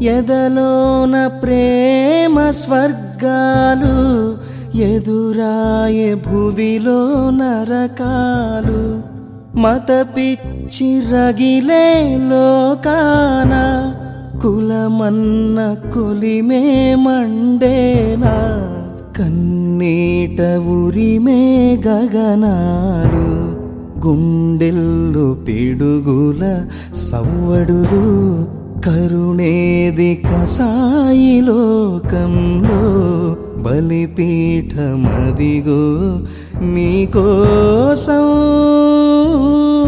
ఎదలోన ప్రేమ స్వర్గాలు ఎదురాయే భువిలో నరకాలు మత పిచ్చి రగిలే లోకాన కులమన్న కొలిమే మండేనా కన్నీట ఉరిమే గగనాలు గుండెల్లు పిడుగుల సవ్వడులు కరుణేది కసాయి లోకంలో బలిపీఠమదిగో మీకోసం